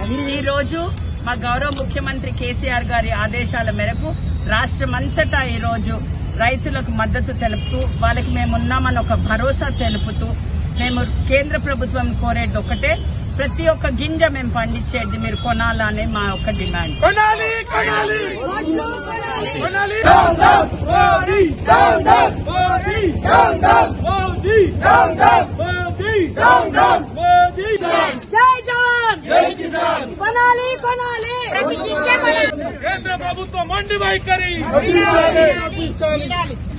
ఈ రోజు మా గౌరవ ముఖ్యమంత్రి కేసీఆర్ గారి ఆదేశాల మేరకు రాష్ట్రమంతటా ఈ రోజు రైతులకు మద్దతు తెలుపుతూ వాళ్ళకి మేమున్నామని ఒక భరోసా తెలుపుతూ మేము కేంద్ర ప్రభుత్వం కోరేది ఒకటే ప్రతి ఒక్క గింజ మేము పండించేది మీరు కొనాలనే మా ఒక్క డిమాండ్ కొనాలి కొనాలి కొనాలి down down Modi down down Modi down down Modi down down Modi down down Modi జై జవాన్ జై కిసాన్ కొనాలి కొనాలి ప్రతి గింజ కొనాలి కేంద్ర ప్రభుత్వం మండి వైఖరి కొనాలి.